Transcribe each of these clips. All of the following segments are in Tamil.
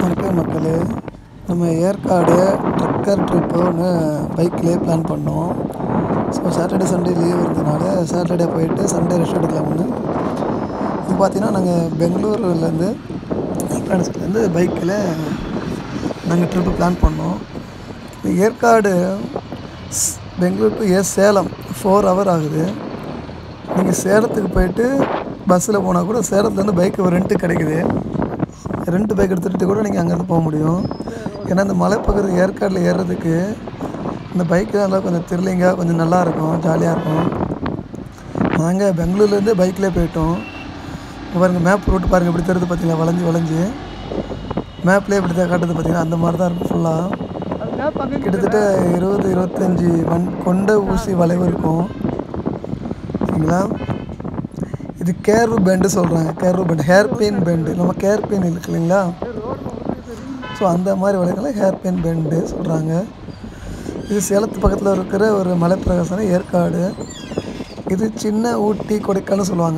வணக்கம் மக்களே நம்ம ஏற்காடு ட்ரக்கர் ட்ரிப்பு ஒன்று பைக்லேயே பிளான் பண்ணோம் ஸோ சாட்டர்டே சண்டே லீவ் இருந்தனால சாட்டர்டே போயிட்டு சண்டே ரெஸ்ட் எடுக்கலாம்னு இது பார்த்தீங்கன்னா நாங்கள் பெங்களூர்லேருந்து எலக்ட்ரானிக்ஸ்லேருந்து பைக்கில் நாங்கள் ட்ரிப்பு பிளான் பண்ணோம் இந்த ஏற்காடு ஸ்- Bangalore to uh Salem four hour ஆகுது நீங்கள் சேலத்துக்கு போயிட்டு பஸ்ஸில் போனால் கூட சேலத்துலேருந்து பைக்கு ரெண்ட்டு கிடைக்குது ரெண்ட் பைக் எடுத்துகிட்டு கூட நீங்கள் அங்கேருந்து போக முடியும் ஏன்னா இந்த மலைப்பகுதி ஏற்காடில் ஏறுறதுக்கு இந்த பைக்கு நல்லா கொஞ்சம் த்ரில்லிங்காக கொஞ்சம் நல்லா இருக்கும் ஜாலியாக இருக்கும் நாங்கள் பெங்களூர்லேருந்து பைக்லேயே போயிட்டோம் இங்க பாருங்க மேப் ரூட் பாருங்கள் எப்படி தெரியுது பார்த்தீங்களா வளைஞ்சு வளைஞ்சு மேப்லேயே இப்படி தான் காட்டுது பார்த்தீங்கன்னா அந்த மாதிரி தான் இருக்கும் ஃபுல்லாக கிட்டத்தட்ட இருபது இருபத்தஞ்சி வன் கொண்ட ஊசி வளைவு இருக்கும் சரிங்களா இது கேர்வு பெண்டு சொல்கிறாங்க curve bend hair pin bend நம்ம கேர் பின் இருக்கு இல்லைங்களா ஸோ அந்த மாதிரி வளைவுகளை ஹேர் பின் பெண்டு சொல்கிறாங்க இது சேலத்து பக்கத்தில் இருக்கிற ஒரு மலைப்பிரகாசன ஏற்காடு இது சின்ன ஊட்டி கொடைக்கானல் சொல்லுவாங்க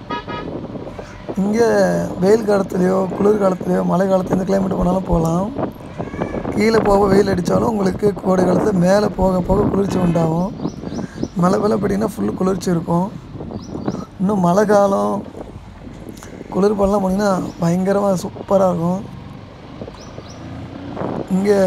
இங்கே வெயில் காலத்துலேயோ குளிர் காலத்துலேயோ மழை காலத்துல எந்த கிளைமேட் போனாலும் போகலாம் கீழே போக வெயில் அடித்தாலும் உங்களுக்கு கோடை காலத்தில் மேலே போக போக குளிர்ச்சி உண்டாகும் மழை வெள்ளம் பார்த்தீங்கன்னா ஃபுல் குளிர்ச்சி இருக்கும் இன்னும் மழை காலம் குளிர் பழம்லாம் போனீங்கன்னா பயங்கரமாக சூப்பராக இருக்கும் இங்கே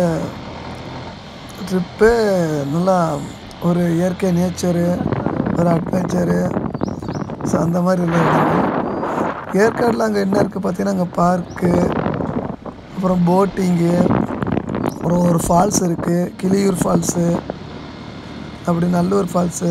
ட்ரிப்பு நல்லா ஒரு இயற்கை நேச்சரு ஒரு அட்வென்ச்சரு ஸோ அந்த மாதிரி உள்ள இடங்கள் ஏற்காடில் அங்கே என்ன இருக்குது பார்த்தீங்கன்னா அங்கே பார்க்கு அப்புறம் போட்டிங்கு அப்புறம் ஒரு ஃபால்ஸ் இருக்குது கிளியூர் ஃபால்ஸு அப்படி நல்லூர் ஃபால்ஸு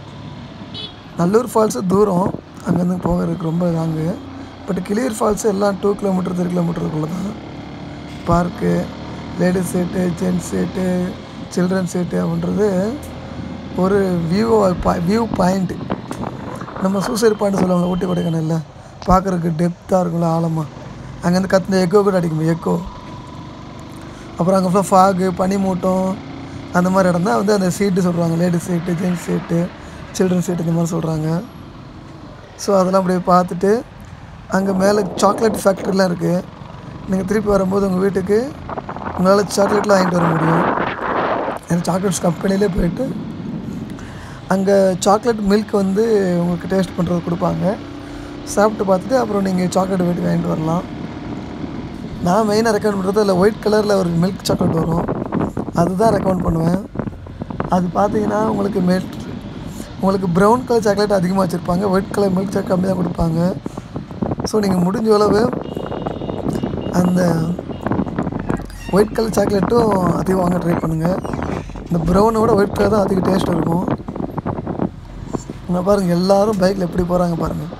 நல்லூர் ஃபால்ஸு தூரம் அங்கேருந்து போகிறதுக்கு ரொம்ப லாங்கு பட் கிளியூர் ஃபால்ஸு எல்லாம் டூ கிலோமீட்டர் த்ரீ கிலோமீட்டருக்குள்ளே தான் park ladies seat gents seat children seat அப்படின்றது ஒரு வியூ வியூ பாயிண்ட்டு நம்ம சூசைட் பாயிண்ட் சொல்லுவாங்க ஊட்டி கொடைக்கானல்ல பார்க்குறதுக்கு டெப்த்தாக இருக்கும்ல ஆழமாக அங்கேருந்து கத்துன எக்கோ கூட அடிக்கும் எக்கோ அப்புறம் அங்கே ஃபுல்லாக ஃபாகு பனிமூட்டம் அந்த மாதிரி இடம் தான் வந்து அந்த சீட்டு சொல்கிறாங்க ladies seat gents seat children seat இந்த மாதிரி சொல்கிறாங்க ஸோ அதெல்லாம் அப்படியே பார்த்துட்டு அங்கே மேலே சாக்லேட் ஃபேக்ட்ரிலாம் இருக்குது நீங்கள் திருப்பி வரும்போது உங்கள் வீட்டுக்கு உங்களால் சாக்லேட்லாம் வாங்கிட்டு வர முடியும் ஏன்னா சாக்லேட்ஸ் கம்பெனிலே போயிட்டு அங்கே சாக்லேட் மில்க் வந்து உங்களுக்கு டேஸ்ட் பண்ணுறது கொடுப்பாங்க சாப்பிட்டு பார்த்துட்டு அப்புறம் நீங்கள் சாக்லேட் வீட்டுக்கு வாங்கிட்டு வரலாம் நான் மெயினாக ரெக்கமெண்ட் பண்ணுறது அதில் ஒயிட் கலரில் ஒரு மில்க் சாக்லேட் வரும் அதுதான் ரெக்கமெண்ட் பண்ணுவேன் அது பார்த்தீங்கன்னா உங்களுக்கு மெல்ட் உங்களுக்கு ப்ரௌன் கலர் சாக்லேட் அதிகமாக வச்சுருப்பாங்க ஒயிட் கலர் மில்க் சாக்லேட் கம்மி தான் கொடுப்பாங்க ஸோ நீங்கள் முடிஞ்ச அளவு அந்த ஒயிட் கலர் சாக்லேட்டும் அதிகம் வாங்க ட்ரை பண்ணுங்கள் இந்த ப்ரௌனை விட ஒயிட் கலர் தான் அதிக டேஸ்ட் இருக்கும் இங்கே பாருங்கள் எல்லாரும் பைக்கில் எப்படி போகிறாங்க பாருங்கள்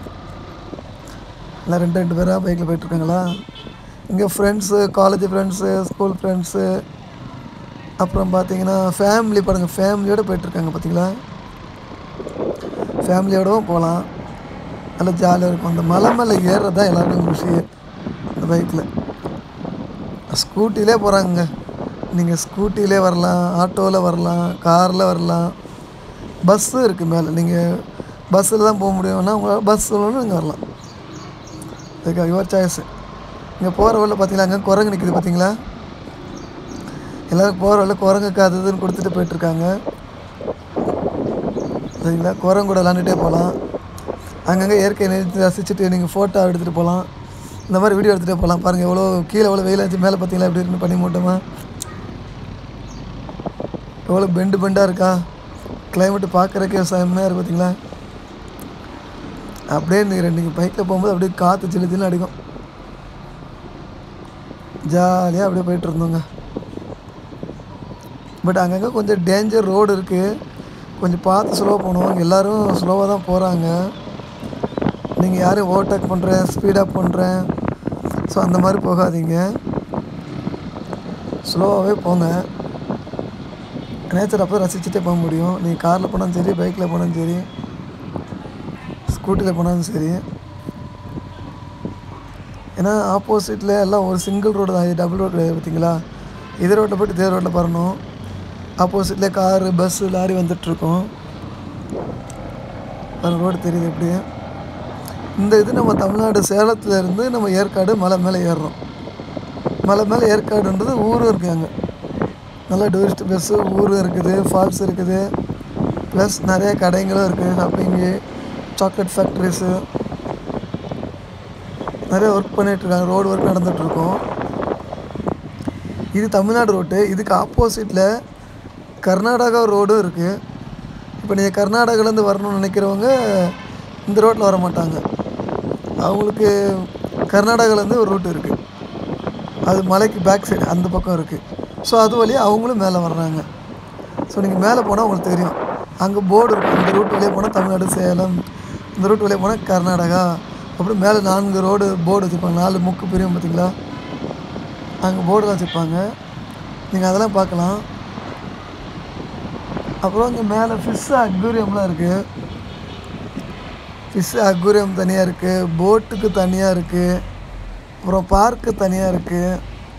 எல்லாம் ரெண்டு ரெண்டு பேராக பைக்கில் போயிட்டுருக்காங்களா இங்கே friends college friends school friends அப்புறம் பார்த்தீங்கன்னா ஃபேமிலி பாருங்கள் ஃபேமிலியோடு போயிட்டுருக்காங்க பார்த்தீங்களா ஃபேமிலியோடவும் போகலாம் நல்லா ஜாலியாக இருக்கும் அந்த மலை மேலே ஏறுறது தான் எல்லாருக்கும் குஷி இந்த பைக்கில் ஸ்கூட்டிலே போகிறாங்க நீங்கள் ஸ்கூட்டிலே வரலாம் ஆட்டோவில் வரலாம் காரில் வரலாம் பஸ்ஸும் இருக்குது மேலே நீங்கள் பஸ்ஸில் தான் போக முடியும்னா உங்களால் பஸ் சொல்லணும் நீங்கள் வரலாம் அதுக்காக யுவர் சாய்ஸு இங்கே போகிற வழியில் பார்த்தீங்களா அங்கே குரங்கு நிற்குது பார்த்தீங்களா எல்லோரும் போகிற வழியில் குரங்கு காதுன்னு கொடுத்துட்டு போயிட்டுருக்காங்க சரிங்களா குரங்கு கூட விளாண்டுட்டே போகலாம் அங்கங்கே இயற்கை நிறுத்தி ரசிச்சுட்டு நீங்கள் ஃபோட்டோ எடுத்துகிட்டு போகலாம் இந்த மாதிரி வீடியோ எடுத்துகிட்டே போகலாம் பாருங்கள் எவ்வளோ கீழே எவ்வளோ வெயில் ஆச்சு மேலே பார்த்தீங்களா எப்படி இருக்குன்னு பண்ணி மூட்டமா எவ்வளோ பெண்டு பெண்டாக இருக்கா கிளைமேட்டு பார்க்குறக்கே செம்மையாக இருக்குது பார்த்தீங்களா அப்படியே நீங்கள் நீங்கள் பைக்கில் போகும்போது அப்படியே காற்று சில்லு சில்லு அடிக்கும் ஜாலியாக அப்படியே போயிட்டு இருந்தோங்க பட் அங்கங்கே கொஞ்சம் டேஞ்சர் ரோடு இருக்குது கொஞ்சம் பார்த்து ஸ்லோவாக போகணும் எல்லோரும் ஸ்லோவாக தான் போகிறாங்க நீங்கள் யாரையும் ஓவர்டேக் பண்ணுறேன் ஸ்பீடாக பண்ணுறேன் ஸோ அந்த மாதிரி போகாதீங்க ஸ்லோவாகவே போங்க நேச்சர் அப்போ ரசிச்சுட்டே போக முடியும் நீங்கள் காரில் போனாலும் சரி பைக்கில் போனாலும் சரி ஸ்கூட்டியில் போனாலும் சரி ஏன்னா ஆப்போசிட்டில் எல்லாம் ஒரு சிங்கிள் ரோடு தான் இது டபுள் ரோடு கிடையாது பார்த்தீங்களா இதே ரோட்டில் போய்ட்டு இதே ரோட்டில் பறணும் ஆப்போசிட்டில் காரு பஸ்ஸு லாரி வந்துட்டுருக்கோம் அந்த ரோடு தெரியுது எப்படி இந்த இது நம்ம தமிழ்நாடு சேலத்துல இருந்து நம்ம ஏற்காடு மலை மேலே ஏறுறோம் மலை மேலே ஏற்காடுன்றது ஊரும் இருக்குது அங்கே நல்ல டூரிஸ்ட் பிளேஸு ஊரும் இருக்குது ஃபால்ஸ் இருக்குது ப்ளஸ் நிறைய கடைங்களும் இருக்குது ஷாப்பிங்கு சாக்லேட் ஃபேக்ட்ரிஸு நிறைய ஒர்க் பண்ணிகிட்ருக்காங்க ரோடு ஒர்க் நடந்துகிட்ருக்கோம் இது தமிழ்நாடு ரோட்டு இதுக்கு ஆப்போசிட்டில் கர்நாடகா ரோடும் இருக்குது இப்போ நீங்கள் கர்நாடகாலேருந்து வரணும்னு நினைக்கிறவங்க இந்த ரோட்டில் வர மாட்டாங்க அவங்களுக்கு கர்நாடகாலேருந்து ஒரு ரூட் இருக்குது அது மலைக்கு பேக் சைடு அந்த பக்கம் இருக்குது ஸோ அது வழியாக அவங்களும் மேலே வர்றாங்க ஸோ நீங்கள் மேலே போனால் உங்களுக்கு தெரியும் அங்கே போர்டு இருக்கும் இந்த ரூட் வழியாக போனால் தமிழ்நாடு சேலம் இந்த ரூட் வழியாக போனால் கர்நாடகா அப்புறம் மேலே நான்கு ரோடு போர்டு வச்சுருப்பாங்க நாலு முக்கு பிரியும் பார்த்தீங்களா அங்கே போர்டெலாம் வச்சுருப்பாங்க நீங்கள் அதெல்லாம் பார்க்கலாம் அப்புறம் இங்கே மேலே ஃபிஷ் அக்வேரியம்லாம் இருக்குது ஃபிஷ் அக்வேரியம் தனியாக இருக்குது போட்டுக்கு தனியாக இருக்குது அப்புறம் பார்க்கு தனியாக இருக்குது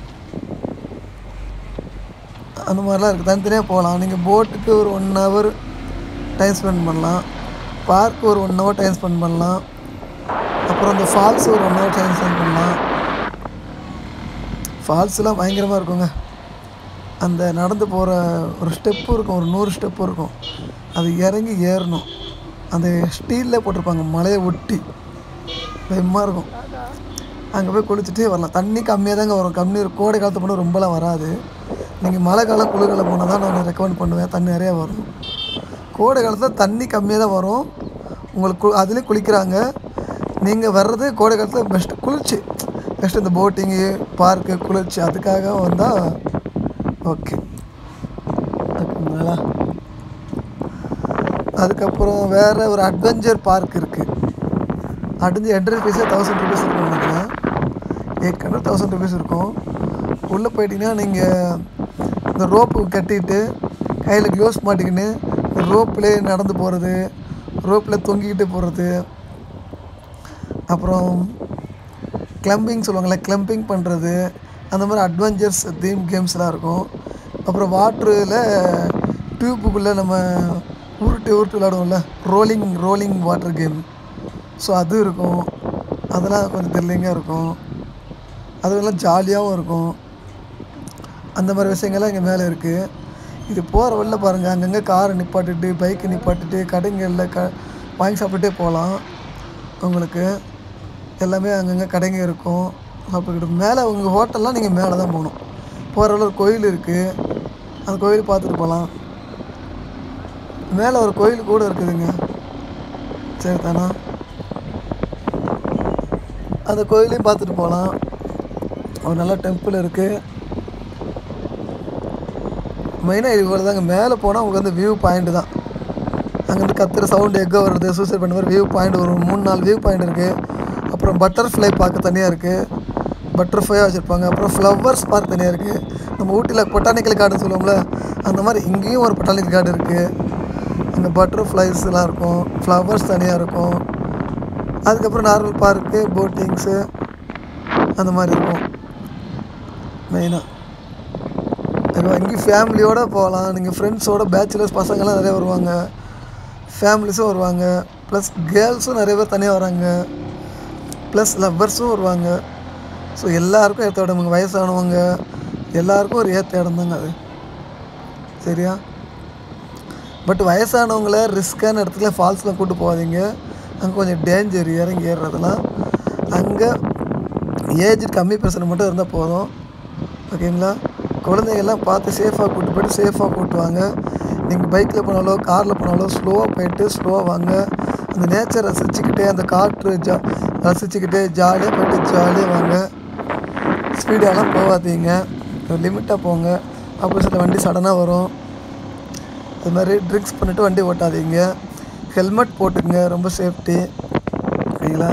அந்த மாதிரிலாம் இருக்குது தனித்தனியாக போகலாம் நீங்கள் போட்டுக்கு ஒரு ஒன் ஹவர் டைம் ஸ்பெண்ட் பண்ணலாம் பார்க்கு ஒரு ஒன் ஹவர் டைம் ஸ்பெண்ட் பண்ணலாம் அப்புறம் அந்த ஃபால்ஸ் ஒரு ஒன் ஹவர் டைம் ஸ்பெண்ட் பண்ணலாம் ஃபால்ஸ்லாம் பயங்கரமாக இருக்குங்க அந்த நடந்து போகிற ஒரு ஸ்டெப்பு இருக்கும் ஒரு நூறு ஸ்டெப்பு இருக்கும் அது இறங்கி ஏறணும் அந்த ஸ்டீலில் போட்டிருப்பாங்க மலையை ஒட்டி பயமாக இருக்கும் அங்கே போய் குளிச்சுட்டே வரலாம் தண்ணி கம்மியாக தாங்க வரும் கம்மி கோடை காலத்து போனால் ரொம்பலாம் வராது நீங்கள் மழை காலம் குளிர்காலம் போனால் தான் நான் ரெக்கமெண்ட் பண்ணுவேன் தண்ணி நிறையா வரும் கோடை காலத்தில் தண்ணி கம்மியாக தான் வரும் உங்களுக்கு கு- அதுலேயும் குளிக்கிறாங்க நீங்கள் வர்றது கோடை காலத்தில் பெஸ்ட்டு குளிர்ச்சி பெஸ்ட்டு இந்த போட்டிங்கு பார்க்கு குளிர்ச்சி அதுக்காக வந்தால் ஓகே ஓகேங்களா அதுக்கப்புறம் வேறு ஒரு அட்வென்ச்சர் பார்க் இருக்குது அட்வென்ச்சர் என்ட்ரி ஃபீஸே தௌசண்ட் ருபீஸ் இருக்கும் நினைக்கிறேன் எயிட் ஹண்ட்ரட் தௌசண்ட் ருபீஸ் இருக்கும் உள்ளே போயிட்டீங்கன்னா நீங்கள் இந்த ரோப்பு கட்டிட்டு கையில் க்ளோவ்ஸ் மாட்டிக்கின்னு ரோப்லேயே நடந்து போகிறது ரோப்பில் தொங்கிக்கிட்டு போகிறது அப்புறம் கிளம்பிங் சொல்லுவாங்கள்ல கிளம்பிங் பண்ணுறது அந்த மாதிரி அட்வென்ச்சர்ஸ் தீம் கேம்ஸ்லாம் இருக்கும் அப்புறம் வாட்டரில் டியூப்புக்குள்ளே நம்ம உருட்டு உருட்டு விளாடுவோம்ல rolling rolling water game so அது இருக்கும் அதெல்லாம் கொஞ்சம் த்ரில்லிங்காக இருக்கும் அதெல்லாம் ஜாலியாகவும் இருக்கும் அந்த மாதிரி விஷயங்கள்லாம் இங்கே மேலே இருக்குது இது போகிற வழில பாருங்கள் அங்கங்கே காரை நிப்பாட்டிட்டு பைக்கை நிப்பாட்டிட்டு கடைங்களில் க வாங்கி சாப்பிட்டுட்டே போகலாம் உங்களுக்கு எல்லாமே அங்கங்கே கடைங்க இருக்கும் சாப்பிட்டுக்கிட்டு மேலே உங்கள் ஹோட்டல்லாம் நீங்கள் மேலே தான் போகணும் போகிற வழில ஒரு கோயில் இருக்குது அந்த கோயில் பார்த்துட்டு போகலாம் மேலே ஒரு கோயில் கூட இருக்குதுங்க சரி தானா அந்த கோயிலையும் பார்த்துட்டு போகலாம் ஒரு நல்ல டெம்பிள் இருக்குது மெயினாக இது இவ்வளோ தாங்க மேலே போனால் உங்களுக்கு வந்து வியூ பாயிண்ட் தான் அங்கேருந்து கத்துற சவுண்டு எங்கே வருது சூசைட் பண்ண மாதிரி வியூ பாயிண்ட் ஒரு மூணு நாலு வியூ பாயிண்ட் இருக்குது அப்புறம் பட்டர்ஃப்ளை பார்க்க தனியாக இருக்குது பட்டர்ஃப்ளையாக வச்சுருப்பாங்க அப்புறம் ஃப்ளவர்ஸ் பார்க் தனியாக இருக்குது நம்ம ஊட்டியில் பொட்டானிக்கல் கார்டன் சொல்லுவோம்ல அந்த மாதிரி இங்கேயும் ஒரு பொட்டானிக்கல் கார்டு இருக்குது அங்கே பட்டர்ஃப்ளைஸ்லாம் இருக்கும் ஃப்ளவர்ஸ் தனியாக இருக்கும் அதுக்கப்புறம் நார்மல் பார்க்கு போட்டிங்ஸு அந்த மாதிரி இருக்கும் மெயினாக இப்போ இங்கேயும் ஃபேமிலியோடு போகலாம் நீங்கள் ஃப்ரெண்ட்ஸோட பேச்சுலர்ஸ் பசங்கள்லாம் நிறைய வருவாங்க ஃபேமிலிஸும் வருவாங்க ப்ளஸ் கேர்ள்ஸும் நிறைய பேர் தனியாக வராங்க ப்ளஸ் லவ்வர்ஸும் வருவாங்க ஸோ எல்லாருக்கும் ஏற்ற இடமுங்க வயசானவங்க எல்லாருக்கும் ஒரு ஏற்ற இடம் தாங்க அது சரியா பட் வயசானவங்கள ரிஸ்க்கான இடத்துல ஃபால்ஸில் கூட்டு போகாதீங்க அங்கே கொஞ்சம் டேஞ்சர் இறங்கி ஏறுறதெல்லாம் அங்கே ஏஜ் கம்மி பர்சன் மட்டும் இருந்தால் போதும் ஓகேங்களா குழந்தைங்கள்லாம் பார்த்து சேஃபாக கூட்டு போயிட்டு சேஃபாக கூட்டு வாங்க நீங்கள் பைக்கில் போனாலோ காரில் போனாலோ ஸ்லோவாக போயிட்டு ஸ்லோவாக வாங்க அந்த நேச்சர் ரசிச்சுக்கிட்டே அந்த காற்று ஜா ரசிச்சுக்கிட்டே ஜாலியாக போயிட்டு ஜாலியாக வாங்க ஸ்பீடாலாம் போகாதீங்க லிமிட்டாக போங்க ஆப்போசிட்டில் வண்டி சடனாக வரும் அது மாதிரி ட்ரிங்க்ஸ் பண்ணிவிட்டு வண்டி ஓட்டாதீங்க ஹெல்மெட் போட்டுக்கங்க ரொம்ப சேஃப்டி சரிங்களா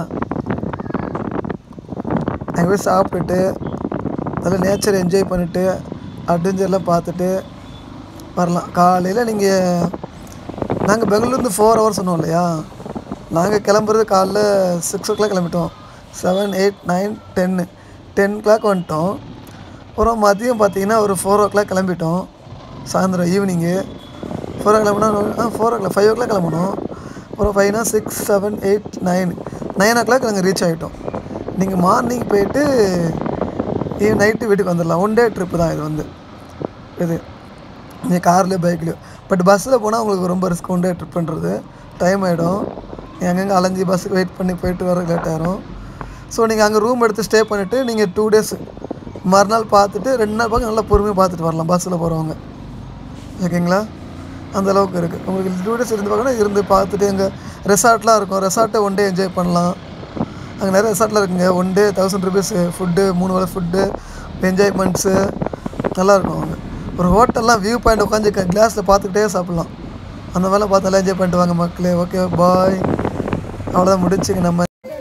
அங்கே போய் சாப்பிட்டுட்டு நல்லா நேச்சர் என்ஜாய் பண்ணிவிட்டு அட்வென்ச்சர்லாம் பார்த்துட்டு வரலாம் காலையில் நீங்கள் நாங்கள் பெங்களூர்லேருந்து ஃபோர் ஹவர்ஸ் சொன்னோம் இல்லையா நாங்கள் கிளம்புறது காலைல சிக்ஸ் ஓ கிளாக் கிளம்பிட்டோம் செவன் எயிட் நைன் டென்னு டென் கிளாக் வந்துட்டோம் அப்புறம் மதியம் பார்த்தீங்கன்னா ஒரு ஃபோர் ஓ கிளாக் கிளம்பிட்டோம் சாயந்தரம் ஈவினிங்கு ஃபோர் ஓ கிளம்பினா ஆ four o'clock five o'clock கிளம்பணும் அப்புறம் ஃபைவ்னா six seven eight nine nine o'clock நாங்கள் ரீச் ஆகிட்டோம் நீங்கள் மார்னிங் போயிட்டு நீ நைட்டு வீட்டுக்கு வந்துடலாம் ஒன் டே ட்ரிப்பு தான் இது வந்து இது நீ கார்லேயோ பைக்லேயோ பட் பஸ்ஸில் போனால் உங்களுக்கு ரொம்ப ரிஸ்க் ஒன் டே ட்ரிப் பண்ணுறது டைம் ஆகிடும் நீ அங்கங்கே அலைஞ்சி பஸ்ஸுக்கு வெயிட் பண்ணி போயிட்டு வர லேட் ஆயிரும் ஸோ நீங்கள் அங்கே ரூம் எடுத்து ஸ்டே பண்ணிவிட்டு நீங்கள் டூ டேஸ் மறுநாள் பார்த்துட்டு ரெண்டு நாள் பார்க்க நல்லா பொறுமையாக பார்த்துட்டு வரலாம் பஸ்ஸில் போகிறவங்க ஓகேங்களா அந்த அளவுக்கு இருக்குது உங்களுக்கு டூ டேஸ் இருந்து பார்க்கணும் இருந்து பார்த்துட்டு எங்கள் ரெசார்ட்லாம் இருக்கும் ரெசார்ட்டை ஒன் டே என்ஜாய் பண்ணலாம் அங்கே நிறைய ரெசார்ட்லாம் இருக்குங்க one day thousand rupees food மூணு வேளை ஃபுட்டு என்ஜாய்மெண்ட்ஸு நல்லாயிருக்கும் அவங்க ஒரு ஹோட்டல்லாம் வியூ பாயிண்ட் உட்காந்து கிளாஸில் பார்த்துக்கிட்டே சாப்பிட்லாம் அந்த மாதிரிலாம் பார்த்து நல்லா என்ஜாய் பண்ணிட்டு வாங்க மக்களே ஓகே பாய் அவ்வளோதான் முடிச்சுங்க நம்ம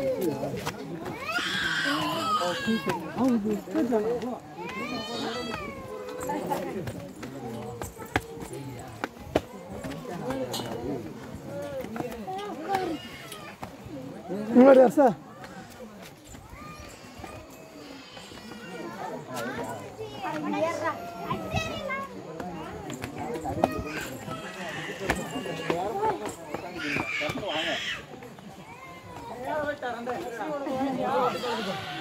முன்னாடி சார் வாங்க